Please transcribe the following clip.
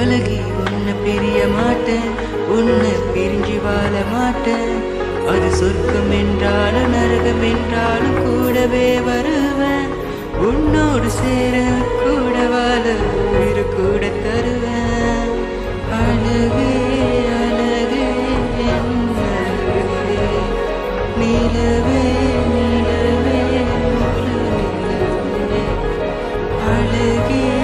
அழகி உன்னை பிரிய மாட்டேன் உன்னை பிரிஞ்சு வாழ மாட்டேன் அது சொர்க்கம் என்றாலும் நரகம் என்றாலும் கூடவே வருவேன் உன்னோடு சேர கூட வாழ உயிர் கூட தருவேன் அழகே அழகே என் அழகே நிலவே நிலவே முழு நிலவே அழகே